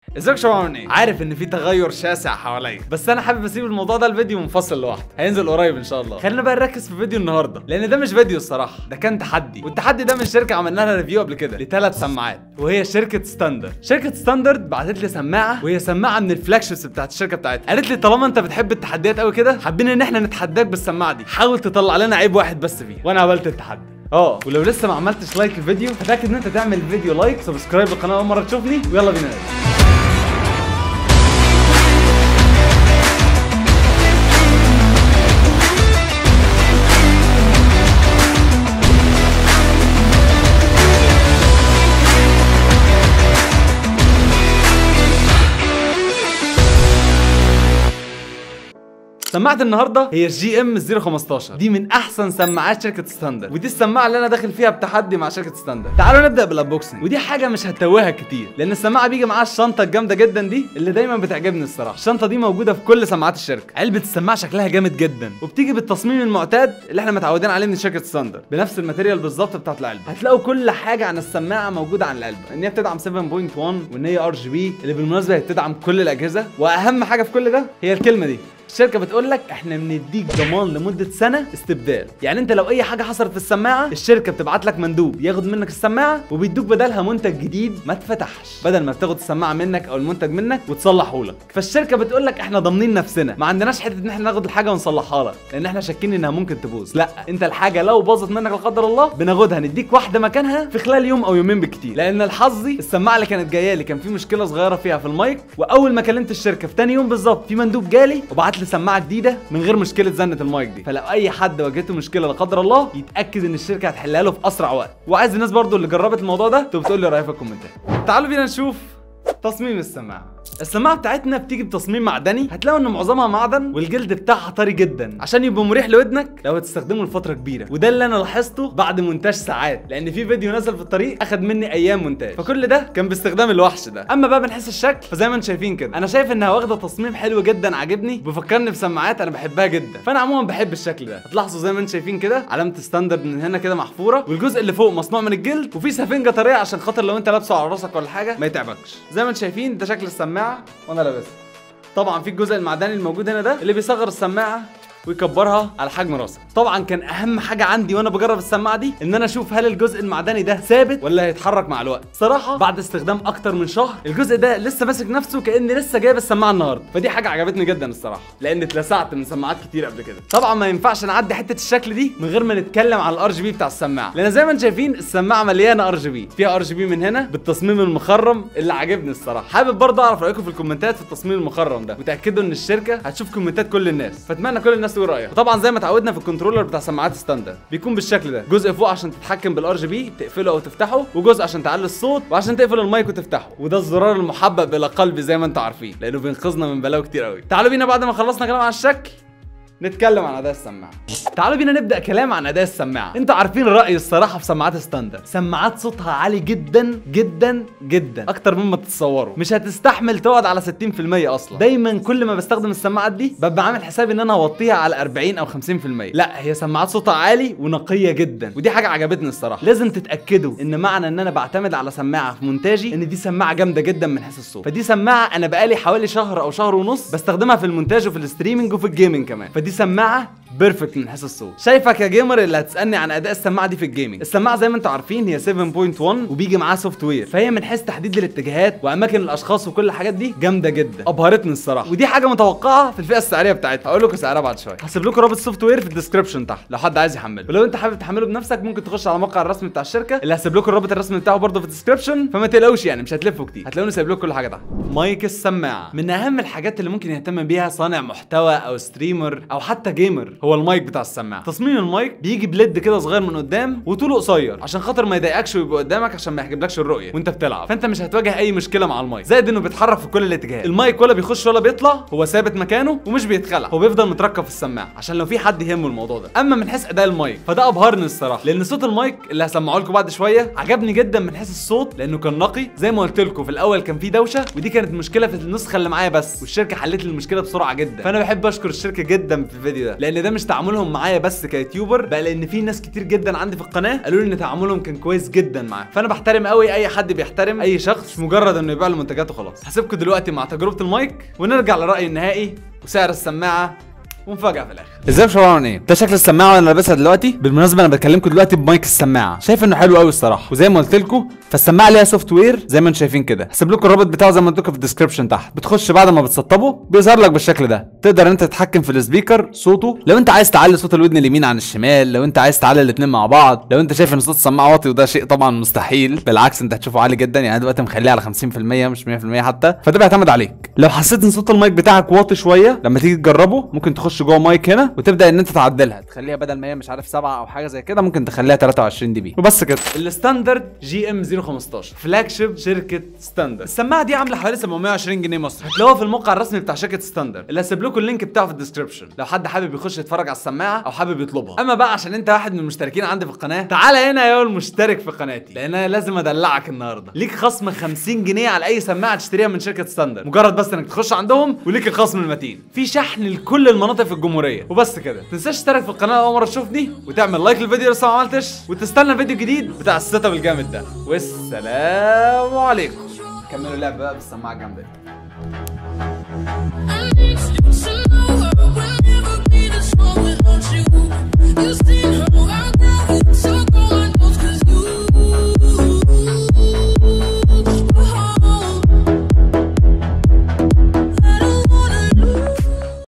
ازيك يا شباب عاملين ايه؟ عارف ان في تغير شاسع حواليا بس انا حابب اسيب الموضوع ده الفيديو منفصل لوحده هينزل قريب ان شاء الله خلينا بقى نركز في فيديو النهارده لان ده مش فيديو الصراحه ده كان تحدي والتحدي ده من شركه عملنا لها ريفيو قبل كده لثلاث سماعات وهي شركه ستاندرد شركه ستاندرد بعتت لي سماعه وهي سماعه من الفلاج شيبس بتاعت الشركه بتاعتها قالت لي طالما انت بتحب التحديات قوي كده حابين ان احنا نتحداك بالسماعه دي حاول تطلع لنا عيب واحد بس فيها وانا قبلت التحدي اه ولو لسه ما عملتش لايك الفيديو فتاكد ان انت تعمل الفيديو لايك سبسكرايب للقناه اول مره تشوفني ويلا بينا نبدا سماعه النهارده هي الجي ام 015 دي من احسن سماعات شركه ستاندرد ودي السماعه اللي انا داخل فيها بتحدي مع شركه ستاندرد تعالوا نبدا بالانبوكسنج ودي حاجه مش هتوهها كتير لان السماعه بيجي معاها الشنطه الجامده جدا دي اللي دايما بتعجبني الصراحه الشنطه دي موجوده في كل سماعات الشركه علبه السماعه شكلها جامد جدا وبتيجي بالتصميم المعتاد اللي احنا متعودين عليه من شركه ستاندرد بنفس الماتيريال بالظبط بتاعت العلبه هتلاقوا كل حاجه عن السماعه موجوده عن العلبه ان هي بتدعم 7.1 وان هي ار جي بي اللي بالمناسبه هي بتدعم كل الاجهزه واهم حاجه في كل ده هي الكلمه دي الشركه بتقول لك احنا بنديك ضمان لمده سنه استبدال يعني انت لو اي حاجه حصلت في السماعه الشركه بتبعت لك مندوب ياخد منك السماعه وبيدوك بدلها منتج جديد ما اتفتحش بدل ما بتاخد السماعه منك او المنتج منك وتصلحه لك فالشركه بتقول لك احنا ضامنين نفسنا ما عندناش حته ان احنا ناخد الحاجه ونصلحها لك لان احنا شاكين انها ممكن تبوظ لا انت الحاجه لو باظت منك لا قدر الله بناخدها نديك واحده مكانها في خلال يوم او يومين بالكتير لان الحظي السماعه اللي كانت جايه لي كان في مشكله صغيره فيها في المايك واول ما كلمت الشركه في تاني يوم بالظبط في مندوب جالي وبعت لي سماعه جديده من غير مشكله زنه المايك دي فلو اي حد واجهته مشكله لا قدر الله يتاكد ان الشركه هتحلها له في اسرع وقت وعايز الناس برضو اللي جربت الموضوع ده تبقى تقول لي رايها في الكومنتات تعالوا بينا نشوف تصميم السماعه السماعه بتاعتنا بتيجي بتصميم معدني هتلاقوا ان معظمها معدن والجلد بتاعها طري جدا عشان يبقى مريح لودنك لو هتستخدمه لفتره كبيره وده اللي انا لاحظته بعد مونتاج ساعات لان في فيديو نزل في الطريق اخد مني ايام مونتاج فكل ده كان باستخدام الوحش ده اما بقى من حيث الشكل فزي ما انتم شايفين كده انا شايف انها واخده تصميم حلو جدا عاجبني بيفكرني بسماعات انا بحبها جدا فانا عموما بحب الشكل ده هتلاحظوا زي ما انتم شايفين كده علامه ستاندرد من هنا كده محفوره والجزء اللي فوق مصنوع من الجلد وفي سفنجه طريه عشان خاطر لو انت لابسه على راسك ولا حاجه ما يتعبكش زي ما انتم شايفين ده شكل السماعه وانا لابسها طبعا في الجزء المعدني الموجود هنا ده اللي بيصغر السماعه ويكبرها على حجم راسك طبعا كان اهم حاجه عندي وانا بجرب السماعه دي ان انا اشوف هل الجزء المعدني ده ثابت ولا هيتحرك مع الوقت صراحه بعد استخدام اكتر من شهر الجزء ده لسه ماسك نفسه كاني لسه جايب السماعه النهارده فدي حاجه عجبتني جدا الصراحه لان اتلسعت من سماعات كتير قبل كده طبعا ما ينفعش نعدي حته الشكل دي من غير ما نتكلم على الار جي بي بتاع السماعه لان زي ما انتم شايفين السماعه مليانه ار جي بي فيها ار جي بي من هنا بالتصميم المخرم اللي عاجبني الصراحه حابب برضه اعرف رايكم في الكومنتات في التصميم المخرم ده وتاكدوا ان الشركه هتشوف كومنتات كل الناس فاتمنى كل الناس تقول رايها وطبعا زي ما اتعودنا في الكنترولر بتاع سماعات ستاندرد بيكون بالشكل ده جزء فوق عشان تتحكم بالار جي بي تقفله او تفتحه وجزء عشان تعلي الصوت وعشان تقفل المايك وتفتحه وده الزرار المحبب الى قلبي زي ما انتم عارفين لانه بينقذنا من بلاوي كتير قوي تعالوا بينا بعد ما خلصنا كلام عن الشكل نتكلم عن اداء السماعه تعالوا بينا نبدا كلام عن اداء السماعه انتوا عارفين رايي الصراحه في سماعات ستاندرد سماعات صوتها عالي جدا جدا جدا اكتر مما تتصوروا مش هتستحمل تقعد على 60% اصلا دايما كل ما بستخدم السماعات دي ببقى عامل حسابي ان انا اوطيها على 40 او 50% لا هي سماعات صوتها عالي ونقيه جدا ودي حاجه عجبتني الصراحه لازم تتاكدوا ان معنى ان انا بعتمد على سماعه في مونتاجي ان دي سماعه جامده جدا من حيث الصوت فدي سماعه انا بقالي حوالي شهر او شهر ونص بستخدمها في المونتاج وفي الاستريمنج وفي الجيمنج كمان فدي سماعه بيرفكت من حيث الصوت شايفك يا جيمر اللي هتسالني عن اداء السماعه دي في الجيمنج السماعه زي ما انتم عارفين هي 7.1 وبيجي معاها سوفت وير فهي من حيث تحديد الاتجاهات واماكن الاشخاص وكل الحاجات دي جامده جدا ابهرتني الصراحه ودي حاجه متوقعه في الفئه السعريه بتاعتها هقول لكم سعرها بعد شويه هسيب لكم رابط السوفت وير في الديسكربشن تحت لو حد عايز يحمله ولو انت حابب تحمله بنفسك ممكن تخش على الموقع الرسمي بتاع الشركه اللي هسيب لكم الرابط الرسمي بتاعه برضه في الديسكربشن فما تقلقوش يعني مش هتلفوا كتير هتلاقوني سايب لكم كل حاجه تحت مايك السماعه من اهم الحاجات اللي ممكن يهتم بيها صانع محتوى او ستريمر او حتى جيمر هو المايك بتاع السماعه تصميم المايك بيجي بليد كده صغير من قدام وطوله قصير عشان خاطر ما يضايقكش ويبقى قدامك عشان ما يحجبلكش الرؤيه وانت بتلعب فانت مش هتواجه اي مشكله مع المايك زائد انه بيتحرك في كل الاتجاهات المايك ولا بيخش ولا بيطلع هو ثابت مكانه ومش بيتخلع هو بيفضل متركب في السماعه عشان لو في حد يهمه الموضوع ده اما من حيث اداء المايك فده ابهرني الصراحه لان صوت المايك اللي هسمعه لكم بعد شويه عجبني جدا من حيث الصوت لانه كان نقي زي ما قلت لكم في الاول كان في دوشه ودي كانت مشكله في النسخه اللي معايا بس والشركه حلت لي المشكله بسرعه جدا فانا بحب اشكر الشركه جدا في الفيديو ده لان ده مش تعاملهم معايا بس كيوتيوبر بقى لان في ناس كتير جدا عندي في القناه قالوا لي ان تعاملهم كان كويس جدا معاه فانا بحترم قوي اي حد بيحترم اي شخص مش مجرد انه يبيع له منتجاته خلاص هسيبكم دلوقتي مع تجربه المايك ونرجع لرايي النهائي وسعر السماعه ومفاجاه في الاخر ازيك يا شباب عاملين ايه ده شكل السماعه وانا لابسها دلوقتي بالمناسبه انا بكلمكم دلوقتي بمايك السماعه شايف انه حلو قوي الصراحه وزي ما قلت لكم فالسماعه ليها سوفت وير زي ما انتم شايفين كده هسيب لكم الرابط بتاعه زي ما قلت لكم في الديسكربشن تحت بتخش بعد ما بتسطبه بيظهر لك بالشكل ده تقدر انت تتحكم في السبيكر صوته لو انت عايز تعلي صوت الودن اليمين عن الشمال لو انت عايز تعلي الاثنين مع بعض لو انت شايف ان صوت السماعه واطي وده شيء طبعا مستحيل بالعكس انت هتشوفه عالي جدا يعني أنا دلوقتي مخليه على 50% مش 100% حتى فده بيعتمد عليك لو حسيت ان صوت المايك بتاعك واطي شويه لما تيجي تجربه ممكن تخش جوه مايك هنا وتبدا ان انت تعدلها تخليها بدل ما هي مش عارف 7 او حاجه زي كده ممكن تخليها 23 دي بي وبس كده الستاندرد جي ام 015 فلاج شيب شركه ستاندرد السماعه دي عامله حوالي 720 جنيه مصري هتلاقوها في الموقع الرسمي بتاع شركه ستاندرد اللي هسيب لكم اللينك بتاعه في الديسكربشن لو حد حابب يخش يتفرج على السماعه او حابب يطلبها اما بقى عشان انت واحد من المشتركين عندي في القناه تعالى هنا يا المشترك في قناتي لان انا لازم ادلعك النهارده ليك خصم 50 جنيه على اي سماعه تشتريها من شركه ستاندرد مجرد بس انك تخش عندهم وليك الخصم المتين في شحن لكل المناطق في الجمهوريه وبس كده تنساش تشترك في القناه اول مره تشوفني وتعمل لايك للفيديو لسه ما عملتش وتستنى فيديو جديد بتاع السيت اب الجامد ده والسلام عليكم كملوا اللعب بقى بالسماعه الجامده دي I need you to